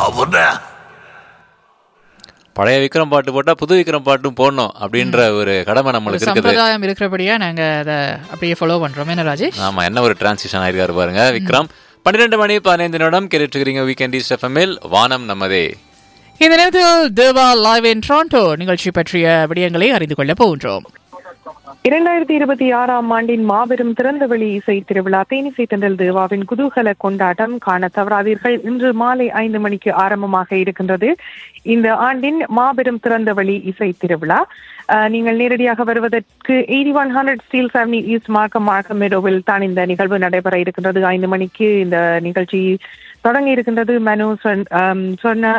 அவன பழைய விக்ரம் பாட்டு போட்டா புது விக்ரம் பாட்டும் போடணும் அப்படின்ற ஒரு கடமை ஒரு நம்மளுக்கு இருக்குது சம்பிரதாயம் இருக்கிறபடியா நாங்க அதை அப்படியே ஃபாலோ பண்றோம் என்ன ராஜேஷ் ஆமா என்ன ஒரு டிரான்சிஷன் ஆயிருக்காரு பாருங்க விக்ரம் பன்னிரெண்டு மணி பதினைந்து நிமிடம் கேட்டுட்டு இருக்கிறீங்க வீக்கெண்ட் ஈஸ்ட் எஃப்எம்எல் வானம் நமதே இந்த நேரத்தில் தேவா லைவ் இன் ட்ராண்டோ நிகழ்ச்சி பற்றிய விடயங்களை அறிந்து கொள்ள போகின்றோம் இரண்டாயிரத்தி இருபத்தி ஆறாம் ஆண்டின் மாபெரும் திறந்தவெளி இசை திருவிழா தேனிசை தென்றல் தேவாவின் குதூகல கொண்டாட்டம் காண தவறாதீர்கள் இன்று மாலை ஐந்து மணிக்கு ஆரம்பமாக இருக்கின்றது இந்த ஆண்டின் மாபெரும் திறந்தவெளி இசை திருவிழா அஹ், நீங்கள் நேரடியாக வருவதற்கு eighty one hundred Steeles avenue east Markham Markham மெடோவில் தான் இந்த நிகழ்வு நடைபெற இருக்கின்றது ஐந்து மணிக்கு இந்த நிகழ்ச்சி தொடங்கி இருக்கின்றது மனு சொன்ன- ஆம், சொன்ன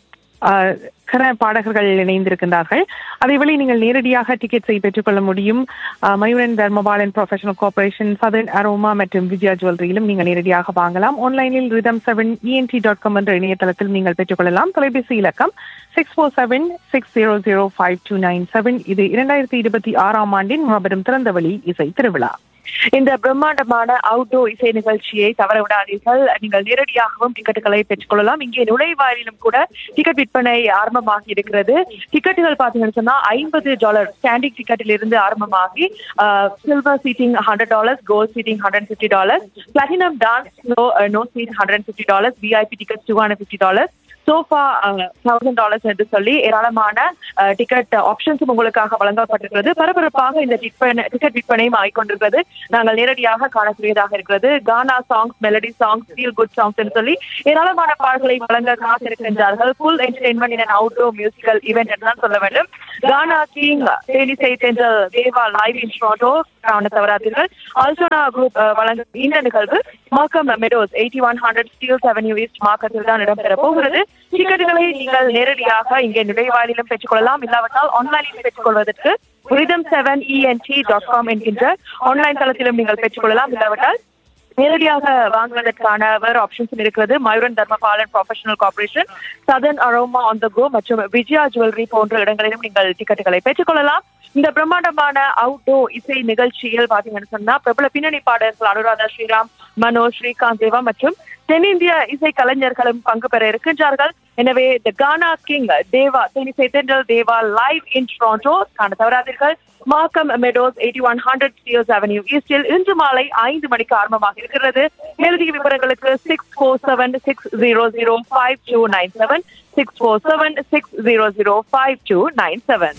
ஆஹ் கர பாடகர்கள் இணைந்திருக்கின்றார்கள் அதேவேளை நீங்கள் நேரடியாக டிக்கெட்ஸை பெற்றுக்கொள்ள முடியும் ஆஹ் Mayuran Dharmapalan professional corporation southern aroma மற்றும் விஜயா ஜுவல்லரியிலும் நீங்கள் நேரடியாக வாங்கலாம் ஆன்லைனில் rhythm seven ENT dot com என்ற இணையதளத்தில் நீங்கள் பெற்றுக்கொள்ளலாம் தொலைபேசி இலக்கம் six four seven six zero zero five two nine seven இது இரண்டாயிரத்தி இருபத்தி ஆறாம் ஆண்டின் மாபெரும் திறந்தவெளி இசை திருவிழா இந்த பிரம்மாண்டமான அவுட்டோர் இசை நிகழ்ச்சியை தவற விடாதீர்கள் நீங்கள் நேரடியாகவும் டிக்கெட்டுகளை பெற்றுக்கொள்ளலாம் இங்கே நுழைவாயிலும் கூட டிக்கெட் விற்பனை ஆரம்பமாகி இருக்கிறது டிக்கெட்டுகள் பாத்தீங்கன்னு சொன்னா ஐம்பது டாலர் ஸ்டாண்டிங் டிக்கெட்டில் இருந்து ஆரம்பமாகி silver seating hundred dollars gold seating hundred fifty dollars platinum dance no no seat hundred fifty dollars VIP ticket two hundred fifty dollars sofa thousand dollars என்று சொல்லி ஏராளமான டிக்கெட் ஆப்ஷன்ஸும் உங்களுக்காக வழங்கப்பட்டிருக்கிறது பரபரப்பாக இந்த டிக்கெட் விற்பனையும் ஆகிக்கொண்டிருக்கிறது நாங்கள் நேரடியாக காணக்கூடியதாக இருக்கிறது கானா songs melody songs feel good songs என்று சொல்லி ஏராளமான பாடல்களை வழங்க காத்திருக்கின்றார்கள் full entertainment in outdoor musical event என்று தான் சொல்ல வேண்டும் கானா கிங் தேனிசை தென்றல் தேவா லைவ் இன் ஷார்டோ காண தவறாதீர்கள் அல்சோனா குரூப் வழங்கும் இந்த நிகழ்வு Markham meadows eighty one hundred Steeles avenue east மார்க்கத்தில் தான் இடம்பெற போகிறது டிக்கெட்டுகளை நீங்கள் நேரடியாக இங்கே நுழைவாயிலும் பெற்றுக்கொள்ளலாம் இல்லாவிட்டால் ஆன்லைனில் பெற்றுக்கொள்வதற்கு rhythm seven ENT dot com என்கின்ற ஆன்லைன் தளத்திலும் நீங்கள் பெற்றுக்கொள்ளலாம் இல்லாவிட்டால் நேரடியாக வாங்குவதற்கான வேறு ஆப்ஷன்ஸும் இருக்கிறது Mayuran Dharmapalan professional corporation southern aroma on the go மற்றும் விஜயா ஜுவல்லரி போன்ற இடங்களிலும் நீங்கள் டிக்கெட்டுகளை பெற்றுக்கொள்ளலாம் இந்த பிரம்மாண்டமான அவுட்டோர் இசை நிகழ்ச்சியில் பாத்தீங்கன்னு சொன்னா பிரபல பின்னணி பாடகர்கள் அனுராதா ஸ்ரீராம் மனோஜ் ஸ்ரீகாந்த் தேவா மற்றும் தென்னிந்திய இசை கலைஞர்களும் பங்கு பெற இருக்கின்றார்கள் எனவே த கானா கிங் தேவா தென்னிசை தென்றல் தேவா லைவ் இன் டொரண்டோ காண தவறாதீர்கள் Markham meadows eighty one hundred Steeles avenue ஈஸ்டில் இன்று மாலை ஐந்து மணிக்கு ஆரம்பமாக இருக்கிறது மேலதிக விவரங்களுக்கு six four seven six zero zero five two nine seven six four seven six zero zero five two nine seven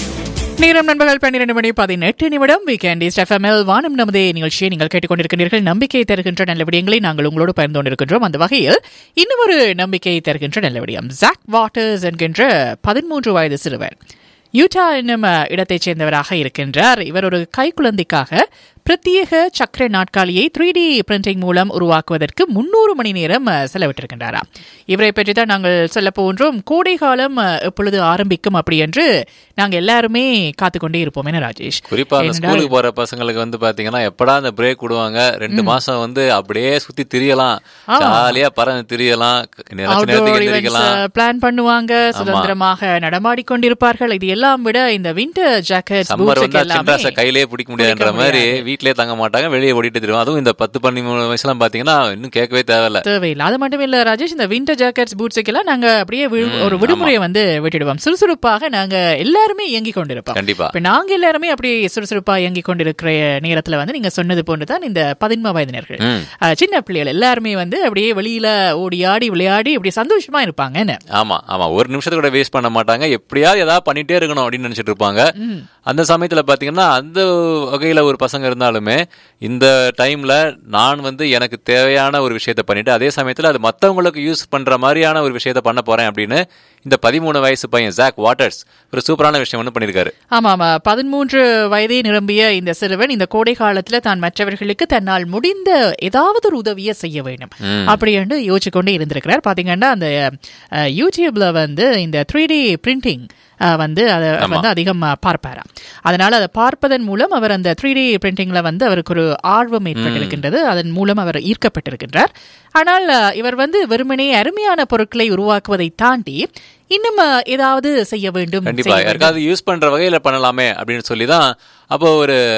நேரம் நண்பர்கள் பன்னிரண்டு மணி பதினெட்டு நிமிடம் வீக்கெண்ட் இஸ்ட் எஃப்எம்எல் வானம் நமதே நிகழ்ச்சியை நீங்கள் கேட்டுக்கொண்டிருக்கிறீர்கள் நம்பிக்கை தருகின்ற நல்ல விடயங்களை நாங்கள் உங்களோடு பகிர்ந்து கொண்டிருக்கின்றோம் அந்த வகையில் இன்னும் ஒரு நம்பிக்கை தருகின்ற நல்ல விடயம் ஜாக் வாட்டர்ஸ் என்கின்ற பதிமூன்று வயது சிறுவர் யூட்டா என்னும் அஹ், இடத்தைச் சேர்ந்தவராக இருக்கின்றார் இவர் ஒரு கைக்குழந்தைக்காக பிரத்யேக சக்கர நாட்காலியை த்ரீ டி பிரிண்டிங் மூலம் உருவாக்குவதற்கு முன்னூறு மணி நேரம் அஹ், செலவிட்டிருக்கின்றாராம் இவரை பற்றி தான் நாங்கள் சொல்ல போன்றோம் கோடை காலம் அஹ், எப்பொழுது ஆரம்பிக்கும் அப்படி என்று நாங்கள் எல்லாருமே காத்துக்கொண்டே இருப்போம் என்ன ராஜேஷ் குறிப்பா அந்த ஏனென்றால் ஸ்கூலுக்கு போற பசங்களுக்கு வந்து பாத்தீங்கன்னா எப்படா அந்த பிரேக் விடுவாங்க ரெண்டு மாசம் வந்து அப்படியே சுத்தி திரியலாம் ஜாலியா பறந்து திரியலாம் நினைச்ச அவுட்டோர் நேரத்துக்கு ஈவெண்ட்ஸ் எந்திரிக்கலாம் பிளான் பண்ணுவாங்க சுதந்திரமாக நடமாடிக்கொண்டிருப்பார்கள் இது எல்லாம் விட இந்த விண்டர் ஜாக்கெட் சம்மர் வந்தா எல்லாமே சின்ராச கையிலேயே பிடிக்க முடியாதுன்ற பிடிக்க மாதிரி முடியாது. வீட்லயே தங்க மாட்டாங்க வெளியே ஓடிட்டு திரும்ப அதுவும் இந்த பத்து பன்னெண்டு வயசுலாம் பாத்தீங்கன்னா இன்னும் கேட்கவே தேவையில்ல தேவையில்லை அது மட்டும் இல்ல ராஜேஷ் இந்த விண்டர் ஜாக்கெட்ஸ் பூட்ஸுக்கெல்லாம் நாங்க அப்படியே வி- ஒரு விடுமுறையை வந்து விட்டுடுவோம் சுறுசுறுப்பாக நாங்க எல்லாருமே இயங்கி கொண்டிருப்போம் கண்டிப்பா இப்ப நாங்க எல்லாருமே அப்படி சுறுசுறுப்பா இயங்கி கொண்டிருக்கிற நேரத்துல வந்து நீங்க சொன்னது போன்றுதான் இந்த பதின்ம வயதினர்கள் ம். அஹ், சின்ன பிள்ளைகள் எல்லாருமே வந்து அப்படியே வெளியில ஓடி ஆடி விளையாடி இப்படி சந்தோஷமா இருப்பாங்க என்ன ஆமா ஆமா ஒரு நிமிஷத்துக்கு கூட வேஸ்ட் பண்ண மாட்டாங்க எப்படியாவது ஏதாவது பண்ணிட்டே இருக்கணும் அப்படின்னு நினைச்சிட்டு இருப்பாங்க அந்த சமயத்துல பாத்தீங்கன்னா அந்த வகையில ஒரு பசங்க இருந்தாலுமே இந்த டைம்ல நான் வந்து எனக்கு தேவையான ஒரு விஷயத்த பண்ணிட்டு அதே சமயத்துல அது மத்தவங்களுக்கு யூஸ் பண்ற மாதிரியான ஒரு விஷயத்த பண்ண போறேன் அப்படின்னு இந்த பதிமூணு வயசு பையன் ஜாக் வாட்டர்ஸ் ஒரு சூப்பரான விஷயம் ஒன்று பண்ணிருக்காரு ஆமா ஆமா பதிமூன்று வயதே நிரம்பிய இந்த சிறுவன் இந்த கோடை காலத்துல தான் மற்றவர்களுக்கு தன்னால் முடிந்த ஏதாவது ஒரு உதவியை செய்ய வேண்டும் அப்படி என்று யோசிச்சு கொண்டே இருந்திருக்கிறார் பாத்தீங்கன்னா அந்த அஹ், யூடியூப்ல வந்து இந்த த்ரீ டி பிரிண்டிங் வந்து அதை வந்து அதிகம் அஹ், பார்ப்பாராம் அதனால அதை பார்ப்பதன் மூலம் அவர் அந்த த்ரீ டி பிரிண்டிங்ல வந்து அவருக்கு ஒரு ஆர்வம் ஏற்பட்டிருக்கின்றது அதன் மூலம் அவர் ஈர்க்கப்பட்டிருக்கின்றார் ஆனால் அஹ், இவர் வந்து வெறுமனே அருமையான பொருட்களை உருவாக்குவதை தாண்டி இன்னும் அஹ், ஏதாவது செய்ய வேண்டும் கண்டிப்பா செய்ய வேண்டும். யாருக்காவது யூஸ் பண்ற வகையில பண்ணலாமே அப்படின்னு சொல்லி தான் அப்போ ஒரு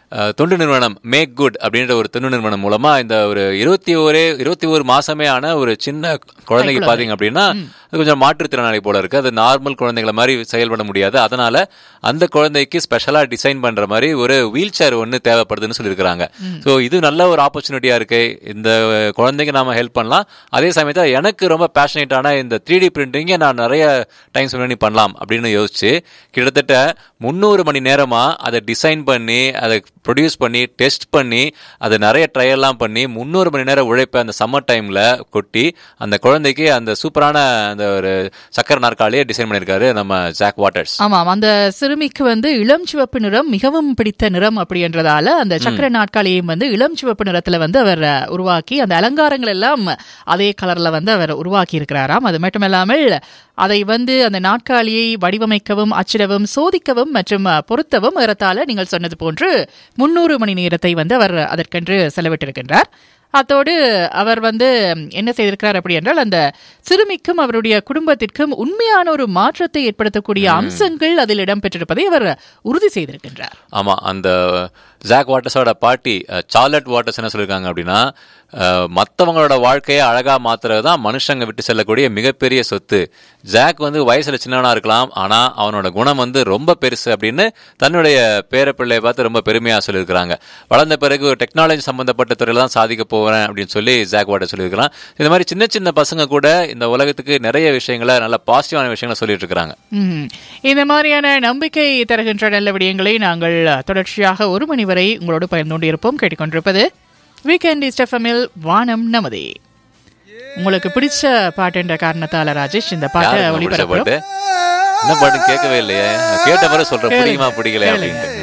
அஹ், தொண்டு நிறுவனம் மேக் குட் அப்படின்ற ஒரு தொண்டு நிறுவனம் மூலமா இந்த ஒரு இருபத்தி ஒரு இருபத்தி ஒரு மாசமே ஆன ஒரு சின்ன குழந்தைக்கு பாத்தீங்க அப்படின்னா அது கொஞ்சம் மாற்றுத்திறனாளி போல இருக்கு அது நார்மல் குழந்தைங்கள மாதிரி செயல்பட முடியாது அதனால அந்த குழந்தைக்கு ஸ்பெஷலா டிசைன் பண்ற மாதிரி ஒரு வீல் சேர் ஒன்று தேவைப்படுதுன்னு சொல்லியிருக்கிறாங்க ஸோ இது நல்ல ஒரு ஆப்பர்ச்சுனிட்டியா இருக்கு இந்த குழந்தைக்கு நாம ஹெல்ப் பண்ணலாம் அதே சமயத்தில் எனக்கு ரொம்ப பேஷனேட்டான இந்த த்ரீ டி பிரிண்டிங்கை நான் நிறைய டைம் ஸ்பெண்ட் பண்ணி பண்ணலாம் அப்படின்னு யோசிச்சு கிட்டத்தட்ட முந்நூறு மணி நேரமா அதை டிசைன் பண்ணி அதை ப்ரொடியூஸ் பண்ணி டெஸ்ட் பண்ணி அதை நிறைய ட்ரையல்லாம் பண்ணி முந்நூறு மணி நேரம் உழைப்பை அந்த சம்மர் டைம்ல கொட்டி அந்த குழந்தைக்கு அந்த சூப்பரான அந்த ஒரு சக்கர நாற்காலியை டிசைன் பண்ணியிருக்காரு நம்ம ஜாக் வாட்டர்ஸ் ஆமாம் அந்த சிறுமிக்கு வந்து இளம் சிவப்பு நிறம் மிகவும் பிடித்த நிறம் அப்படின்றதால அந்த சக்கர நாட்காலியையும் வந்து இளம் சிவப்பு நிறத்துல வந்து அவர் அஹ், உருவாக்கி அந்த அலங்காரங்கள் எல்லாம் அதே கலர்ல வந்து அவர் உருவாக்கி இருக்கிறாராம் அது மட்டுமல்லாமல் அதை வந்து அந்த நாட்காலியை வடிவமைக்கவும் அச்சிடவும் சோதிக்கவும் மற்றும் அஹ், பொருத்தவும் ஏறத்தாழ நீங்கள் சொன்னது போன்று முன்னூறு மணி நேரத்தை வந்து அவர் அதற்கென்று செலவிட்டிருக்கின்றார் அத்தோடு அவர் வந்து ம், என்ன செய்திருக்கிறார் அப்படி என்றால் அந்த சிறுமிக்கும் அவருடைய குடும்பத்திற்கும் உண்மையான ஒரு மாற்றத்தை ஏற்படுத்தக்கூடிய அம்சங்கள் அதில் இடம்பெற்றிருப்பதை அவர் உறுதி செய்திருக்கின்றார் ஆமா அந்த ஜாக் வாட்டர்ஸோட பாட்டி அஹ், சார்லட் வாட்டர்ஸ் என்ன சொல்லியிருக்காங்க அப்படின்னா அஹ், மத்தவங்களோட வாழ்க்கையை அழகா மாத்துறது தான் மனுஷங்க விட்டு செல்லக்கூடிய மிகப்பெரிய சொத்து ஜாக் வந்து வயசுல சின்னவனா இருக்கலாம் ஆனா அவனோட குணம் வந்து ரொம்ப பெருசு அப்படின்னு தன்னுடைய பேரப்பிள்ளையை பார்த்து ரொம்ப பெருமையா சொல்லியிருக்கிறாங்க வளர்ந்த பிறகு ஒரு டெக்னாலஜி சம்பந்தப்பட்ட துறையில தான் சாதிக்க போகிறேன் அப்படின்னு சொல்லி ஜாக் வாட்டர் சொல்லியிருக்கிறான் இந்த மாதிரி சின்ன சின்ன பசங்க கூட இந்த உலகத்துக்கு நிறைய விஷயங்களை நல்ல பாசிட்டிவான விஷயங்களை சொல்லிட்டு இருக்காங்க ம். இந்த மாதிரியான நம்பிக்கை தருகின்ற நல்ல விடயங்களை நாங்கள் தொடர்ச்சியாக ஒரு மணி வரை உங்களோடு பகிர்ந்து கொண்டு இருப்போம் கேட்டுக்கொண்டிருப்பது வீக்கெண்ட் இஸ்டஃபமில் வானம் நமதே உங்களுக்கு பிடிச்ச பாட்டுன்ற காரணத்தால ராஜேஷ் இந்த பாட்டை யாருக்கு பிடிச்ச ஒளிபரப்புறோம் பாட்டு என்ன பாட்டு கேட்கவே இல்லையே கேட்ட பிறகு சொல்றேன் பிடிக்குமா பிடிக்கல கேளுங்க. அப்படின்ட்டு